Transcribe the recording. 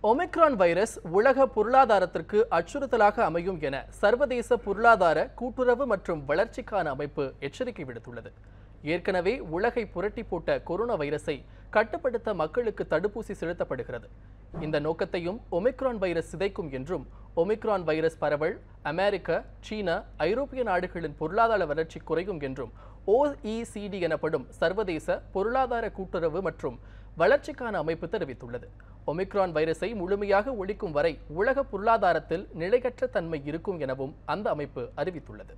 omicron virus உலக பொருளாதாரத்திற்கு அச்சுறுத்தலாக அமையும் என சர்வதேச பொருளாதார கூட்டுறவு மற்றும் வளர்ச்சிக்கான அமைப்பு எச்சரிக்கை விடுத்துள்ளது ஏற்கனவே உலகை புரட்டி போட்ட கொரோனா வைரஸை கட்டுப்படுத்த மக்களுக்கு தடுப்பூசி செலுத்தப்படுகிறது இந்த நோக்கத்தையும் ஒமிக்ரான் வைரஸ் சிதைக்கும் என்றும் ஒமிக்ரான் வைரஸ் பரவல் அமெரிக்க சீனா ஐரோப்பிய நாடுகளின் பொருளாதார வளர்ச்சி குறையும் என்றும் OECD எனப்படும் சர்வதேச பொருளாதார கூட்டுறவு மற்றும் வளர்ச்சிக்கான அமைப்பு தெரிவித்துள்ளது ஒமிக்ரான் வைரஸை முழுமையாக ஒழிக்கும் வரை உலக பொருளாதாரத்தில் நிலையற்ற தன்மை இருக்கும் எனவும் அந்த அமைப்பு அறிவித்துள்ளது